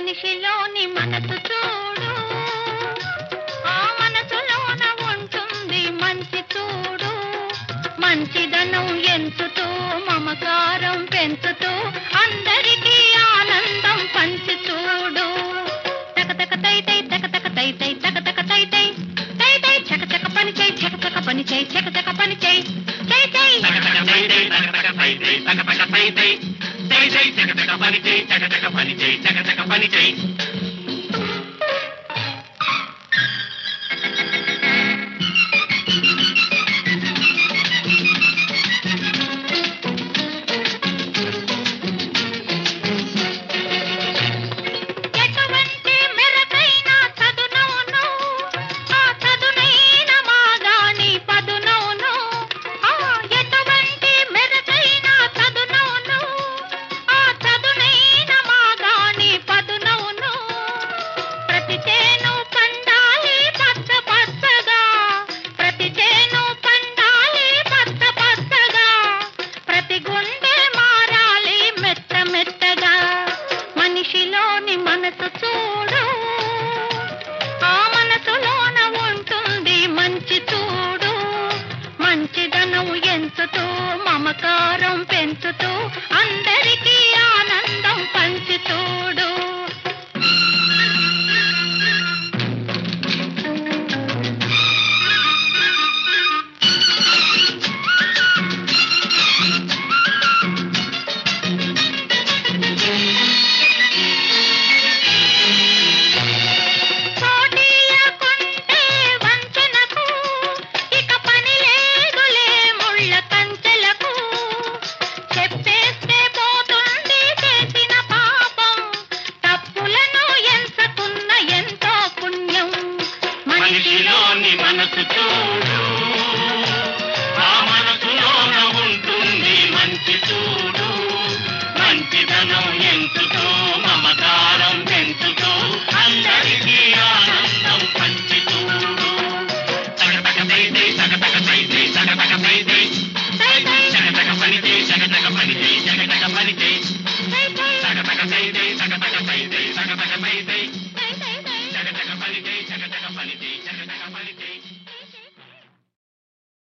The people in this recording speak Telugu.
మనిషిలోని మనసు చూడు ఆ మనసులోన ఉంటుంది మంచి చూడు మంచిదనం ఎంచుతూ మమకారం పెంచుతూ అందరికీ ఆనందం పంచి చూడు తక తక తై తై తక తక తై తై తక తక తై తై తై తై చక చక పని చేయి చక చక పని చేయి చక చక పని చేయి చై చై తగతగ తై తై తగతగ తై తై తగతగ తై తై తై తై తగతగ పని చేయి తగతగ పని చేయి తగతగ పని చేయి ఎటువంటి మెరకైన చదునవును ఆ చదునైన మాగాణి పదునవును ఆ ఎటువంటి మెరకైన చదునవును ఆ చదునైన మాగాణి పదునవును ప్రతి చేను పండాలి పచ్చ పచ్చగా ప్రతి చేను పండాలి పచ్చ పచ్చగా ప్రతి గుండె మారాలి మెత్త మెత్తగా మనిషిలోని మనసు చూడు ఆ మనసులోన ఉంటుంది మంచి చూడు మంచిదనం ఎంచుతూ మమకారం పెంచుతూ అందరికీ ఆనందం పంచి చూడు పోటీయకుంటే వంచనకు ఇక పని లేదులే ముళ్ళ కంచెలకు చెప్పేస్తే పోతుంది చేసిన పాపం తప్పులను ఎంచుకున్న ఎంతో పుణ్యం మనిషిలోని మనసు చూడు ఆ మనసులోన ఉంటుంది మంచి చూడు మంచిదనం ఎంచుతూ మమకారం పెంచుతూ అందరికీ ఆనందం పంచి చూడు తగతగ తై తై తగతగ తై తై తగతగ తై తై తై తై జగతగ పని చేయి జగతగ పని చేయి జగతగ పని చేయి